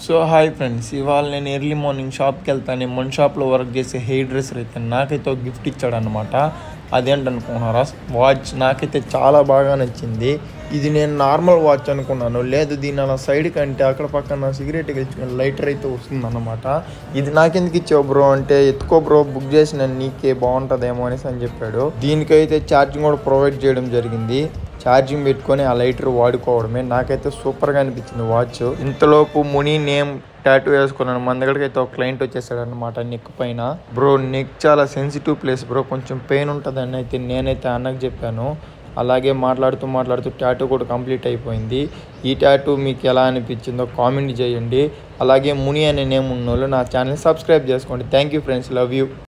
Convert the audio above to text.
so hi friends ఇవాళ నేను early morning షాప్కి వెళ్తాను మన షాప్లో వర్క్ చేసే హెయిర్ డ్రెస్సర్ అయితే నాకైతే ఒక గిఫ్ట్ ఇచ్చాడు అనమాట అదేంటనుకున్నారా వాచ్ నాకైతే చాలా బాగా నచ్చింది ఇది నేను నార్మల్ వాచ్ అనుకున్నాను లేదు దీని అలా సైడ్ కంటే అక్కడ పక్కన సిగరెట్ గెలుచుకుని లైటర్ అయితే వస్తుంది అనమాట ఇది నాకెందుకు ఇచ్చావు బ్రో అంటే ఎత్తుకో బ్రో బుక్ చేసిన నీకే బాగుంటుందేమో అనేసి అని చెప్పాడు దీనికైతే ఛార్జింగ్ కూడా ప్రొవైడ్ చేయడం జరిగింది ఛార్జింగ్ పెట్టుకొని ఆ లైటర్ వాడుకోవడమే నాకైతే సూపర్గా అనిపించింది వాచ్ ఇంతలోపు ముని నేమ్ టాటూ వేసుకున్నాను మన దగ్గరికి అయితే ఒక క్లయింట్ వచ్చేసాడు అనమాట నెక్ పైన బ్రో నెక్ చాలా సెన్సిటివ్ ప్లేస్ బ్రో కొంచెం పెయిన్ ఉంటుందని అయితే నేనైతే అన్నకు చెప్పాను అలాగే మాట్లాడుతూ మాట్లాడుతూ టాటూ కూడా కంప్లీట్ అయిపోయింది ఈ టాటూ మీకు ఎలా అనిపించిందో కామెంట్ చేయండి అలాగే ముని అనే నేమ్ ఉన్నోళ్ళు నా ఛానల్ సబ్స్క్రైబ్ చేసుకోండి thank you friends love you